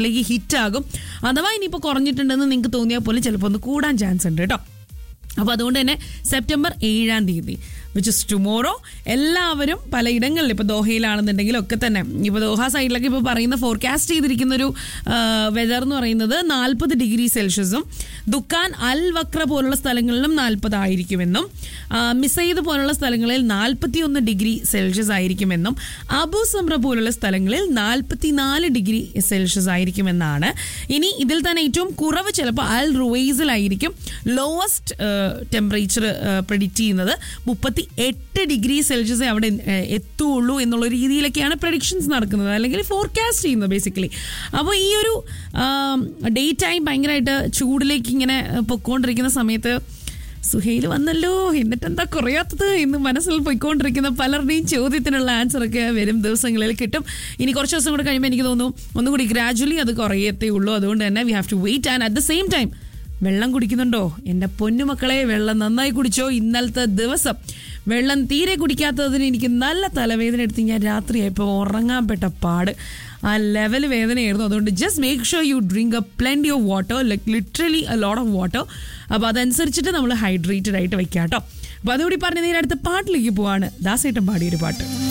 ലേക്ക് hit ആകും അഥവാ ഇനിയിപ്പോൾ കുറഞ്ഞിട്ടുണ്ടെന്ന് നിങ്ങൾക്ക് തോന്നിയാൽ പോലും ചിലപ്പോൾ ഒന്ന് കൂടാൻ ചാൻസ് ഉണ്ട് കേട്ടോ അപ്പോൾ അതുകൊണ്ട് തന്നെ സെപ്റ്റംബർ ഏഴാം തീയതി വിച്ച് ഇസ് ടുമോറോ എല്ലാവരും പലയിടങ്ങളിൽ ഇപ്പോൾ ദോഹയിലാണെന്നുണ്ടെങ്കിലും ഒക്കെ തന്നെ ഇപ്പോൾ ദോഹ സൈഡിലൊക്കെ ഇപ്പോൾ പറയുന്ന ഫോർകാസ്റ്റ് ചെയ്തിരിക്കുന്ന ഒരു വെതർ എന്ന് പറയുന്നത് നാൽപ്പത് ഡിഗ്രി സെൽഷ്യസും ദുക്കാൻ അൽ വക്ര പോലുള്ള സ്ഥലങ്ങളിലും നാൽപ്പതായിരിക്കുമെന്നും മിസൈദ് പോലുള്ള സ്ഥലങ്ങളിൽ നാൽപ്പത്തിയൊന്ന് ഡിഗ്രി സെൽഷ്യസ് ആയിരിക്കുമെന്നും അബു സംറ പോലുള്ള സ്ഥലങ്ങളിൽ നാൽപ്പത്തിനാല് ഡിഗ്രി സെൽഷ്യസ് ആയിരിക്കുമെന്നാണ് ഇനി ഇതിൽ തന്നെ ഏറ്റവും കുറവ് ചിലപ്പോൾ അൽ റുവൈസിലായിരിക്കും ലോവസ്റ്റ് ടെമ്പറേച്ചർ പ്രെഡിക്റ്റ് ചെയ്യുന്നത് മുപ്പത്തി എട്ട് ഡിഗ്രി സെൽഷ്യസ് അവിടെ ഏഹ്, എത്തുള്ളൂ എന്നുള്ള രീതിയിലൊക്കെയാണ് പ്രഡിക്ഷൻസ് നടക്കുന്നത് അല്ലെങ്കിൽ ഫോർകാസ്റ്റ് ചെയ്യുന്നത് ബേസിക്കലി അപ്പോൾ ഈ ഒരു ഡേ ടൈം ഭയങ്കരമായിട്ട് ചൂടിലേക്ക് ഇങ്ങനെ പൊയ്ക്കൊണ്ടിരിക്കുന്ന സമയത്ത് സുഹൈൽ വന്നല്ലോ എന്നിട്ട് എന്താ കുറയാത്തത് എന്ന് മനസ്സിൽ പോയിക്കൊണ്ടിരിക്കുന്ന പലരുടെയും ചോദ്യത്തിനുള്ള ആൻസർ ഒക്കെ വരും ദിവസങ്ങളിൽ കിട്ടും ഇനി കുറച്ച് ദിവസം കൂടെ കഴിയുമ്പോൾ എനിക്ക് തോന്നുന്നു ഒന്നുകൂടി ഗ്രാജുവലി അത് കുറയത്തേ ഉള്ളൂ അതുകൊണ്ട് തന്നെ we have to wait and at the same time വെള്ളം കുടിക്കുന്നുണ്ടോ എൻ്റെ പൊന്നുമക്കളെ വെള്ളം നന്നായി കുടിച്ചോ ഇന്നലത്തെ ദിവസം വെള്ളം തീരെ കുടിക്കാത്തതിന് എനിക്ക് നല്ല തലവേദന എടുത്ത് ഞാൻ രാത്രിയായപ്പോൾ ഉറങ്ങാൻ പെട്ട പാട് ആ ലെവൽ വേദനയായിരുന്നു അതുകൊണ്ട് just make sure you drink a plenty of water like literally a lot of water അപ്പോൾ അതനുസരിച്ചിട്ട് നമ്മൾ ഹൈഡ്രേറ്റഡ് ആയിട്ട് വെക്കാം കേട്ടോ അപ്പോൾ അതുകൂടി പറഞ്ഞ് നേരെ അടുത്ത പാട്ടിലേക്ക് പോവാണ് ദാസേട്ടൻ പാടിയൊരു പാട്ട്